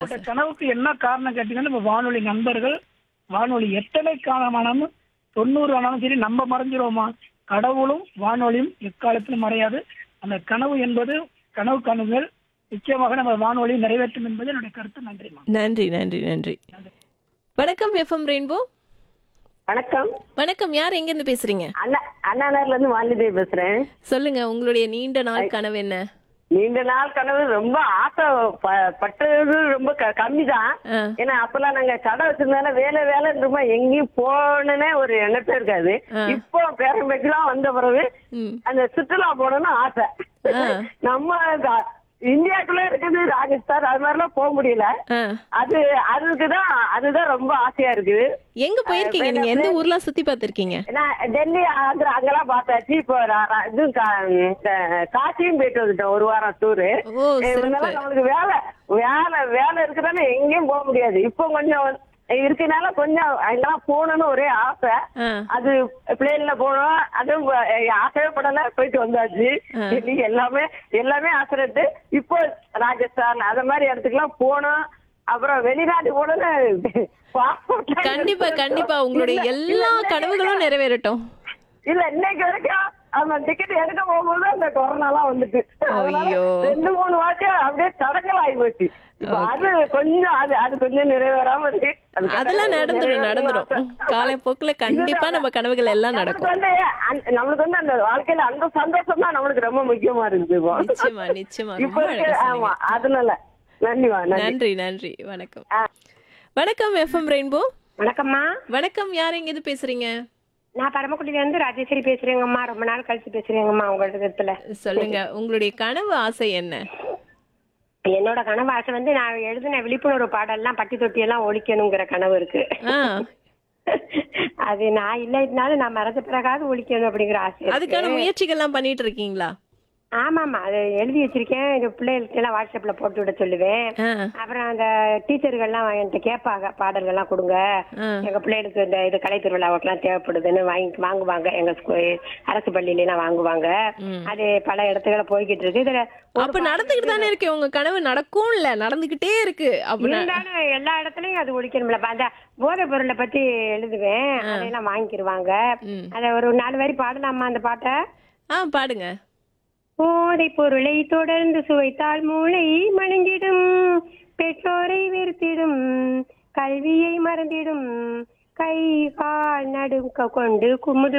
அப்படிப்பட்ட சார் கனவுக்கு என்ன காரணம் கேட்டீங்கன்னா நம்ம வானொலி நண்பர்கள் வானொலி எத்தனை காலமானாலும் தொண்ணூறு ஆனாலும் சரி நம்ம மறைஞ்சிருவோமா கடவுளும் வானொலியும் எக்காலத்திலும் மறையாது அந்த கனவு என்பது கனவு கனவுகள் நிச்சயமாக நம்ம வானொலி நிறைவேற்றும் என்பது என்னுடைய கருத்து நன்றிமா நன்றி நன்றி நன்றி வணக்கம் எஃப்எம் ரெயின்போ வணக்கம் வணக்கம் யார் எங்க இருந்து பேசுறீங்க அண்ணா அண்ணா நகர்ல இருந்து வாலிதேவி பேசுறேன் சொல்லுங்க உங்களுடைய நீண்ட நாள் கனவு என்ன நீண்ட நாள் கனவு ரொம்ப ஆசை ப- பட்டது ரொம்ப கம்மி தான் ஆ, ஏன்னா அப்பெல்லாம் நாங்க கடை வச்சிருந்தால வேலை வேலைன்றமா எங்கேயும் போகணுன்னே ஒரு எண்ணத்தே இருக்காது ஆ. இப்போ பேரம்பேச்சுலாம் வந்த பிறகு ம். அந்த சுற்றுலா போகணும்னு ஆசை ஆ. நம்ம க- இந்தியாக்குள்ள இருக்குது ராஜஸ்தான் அது மாதிரிலாம் போக முடியல ஆ. அது அதுக்குதான் அதுதான் ரொம்ப ஆசையா இருக்குது எங்க போயிருக்கீங்க நீங்க எந்த ஊர்லாம் சுத்தி பார்த்திருக்கீங்க நான் டெல்லி ஆந்திரா அங்கெல்லாம் பார்த்தாச்சு இப்போ நான் நான் இது கா- இந்த காசியும் போயிட்டு வந்துட்டோம் ஒரு வாரம் டூரு ஓ சிறப்பு நம்மளுக்கு வேலை வேலை வேலை இருக்குதானே எங்கேயும் போக முடியாது இப்போ கொஞ்சம் வந்து- இருக்கனால கொஞ்சம் எல்லாம் போகணும்னு ஒரே ஆசை ஆ, அது பிளேன்ல போனோம் அதுவும் அஹ், ஆசையே படல போயிட்டு வந்தாச்சு ஆ. டெல்லி எல்லாமே எல்லாமே ஆசைட்டு இப்போ ராஜஸ்தான் அத மாதிரி இடத்துக்குலாம் போனோம் அப்புறம் வெளிநாட்டு போனோன்னு passport லாம் கண்டிப்பா எடுத்து கண்டிப்பா வச்சோம். உங்களுடைய இல்ல, எல்லா இல்ல, கனவுகளும் நிறைவேறட்டும் இல்ல இன்னைக்கு வரைக்கும் அந்த டிக்கெட் எடுக்க போகும்போது அந்த கொரோனாலாம் வந்துட்டு அதனால ஐயோ. ரெண்டு மூணு வாட்டி அப்படியே தடங்கல் ஆகி போச்சு இப்ப அது கொஞ்சம் அது அது கொஞ்சம் நிறைவேறாம இருக்கு அது அதெல்லாம் நடந்துடும் நடந்துடும் காலப்போக்குல கண்டிப்பா நம்ம கனவுகள் எல்லாம் நம்மளுக்கு நடக்கும் வந்து அந்த- நம்மளுக்கு வந்து அந்த வாழ்க்கையில அந்த சந்தோஷம் தான் நம்மளுக்கு ரொம்ப முக்கியமா இருக்குது இப்போ நிச்சயமா நிச்சயமா இப்ப ரொம்ப இருக்க அழகா ஆமா சொன்னீங்க. அதனால நன்றிமா நன்றி நன்றி நன்றி வணக்கம் ஆ. வணக்கம் எஃப்எம் ரெயின்போ வணக்கம்மா வணக்கம் யார் எங்க இருந்து பேசுறீங்க நான் பரமக்குடியில இருந்து ராஜேஸ்வரி பேசுறேங்கம்மா ரொம்ப நாள் கழிச்சு பேசுறேங்கம்மா உங்க இடத்துல சொல்லுங்க உங்களுடைய கனவு ஆசை என்ன என்னோட கனவு ஆசை வந்து நான் எழுதின விழிப்புணர்வு பாடல்லாம் பட்டி தொட்டி எல்லாம் ஒழிக்கணுங்கிற கனவு இருக்கு ஆ, அது நான் இல்லைனாலும் நான் மறந்த பிறகாவது ஒழிக்கணும் அப்படிங்கிற ஆசை இருக்கு. அதுக்கான முயற்சிகள்லாம் பண்ணிட்டு இருக்கீங்களா ஆமாமா அது எழுதி வச்சிருக்கேன் இந்த பிள்ளைகளுக்கு எல்லாம் வாட்ஸ்அப்ல போட்டு விட சொல்லுவேன் ஆ, அப்புறம் அந்த டீச்சர்கள்லாம் என்கிட்ட கேட்பாங்க பாடல்கள்லாம் கொடுங்க ஆ. எங்க பிள்ளைகளுக்கு இந்த இது கலை திருவிழாவுக்குலாம் தேவைப்படுதுன்னு வாங்கி வாங்குவாங்க எங்க ஸ்கூ- அரசு பள்ளியில எல்லாம் வாங்குவாங்க ம். அது பல இடத்துல போய்கிட்டு இருக்கு இதுல ஒரு அப்ப நடந்துகிட்டு தானே இருக்கு உங்க கனவு நடக்கும்ல நடந்துகிட்டே இருக்கு அப்படின்னா இருந்தாலும் எல்லா இடத்துலயும் அது ஒழிக்கணும்ல அப்ப அந்த போதை பொருளை பத்தி எழுதுவேன் அதையெல்லாம் வாங்கிக்கிருவாங்க ம். அத ஒரு நாலு வரி பாடலாமா அந்த பாட்டை ஆ பாடுங்க போதை பொருளை தொடர்ந்து சுவைத்தால் மூளை மணங்கிடும் பெற்றோரை வெறுத்திடும் கல்வியை மறந்திடும் கை கால் நடுங்க கொண்டு குமுது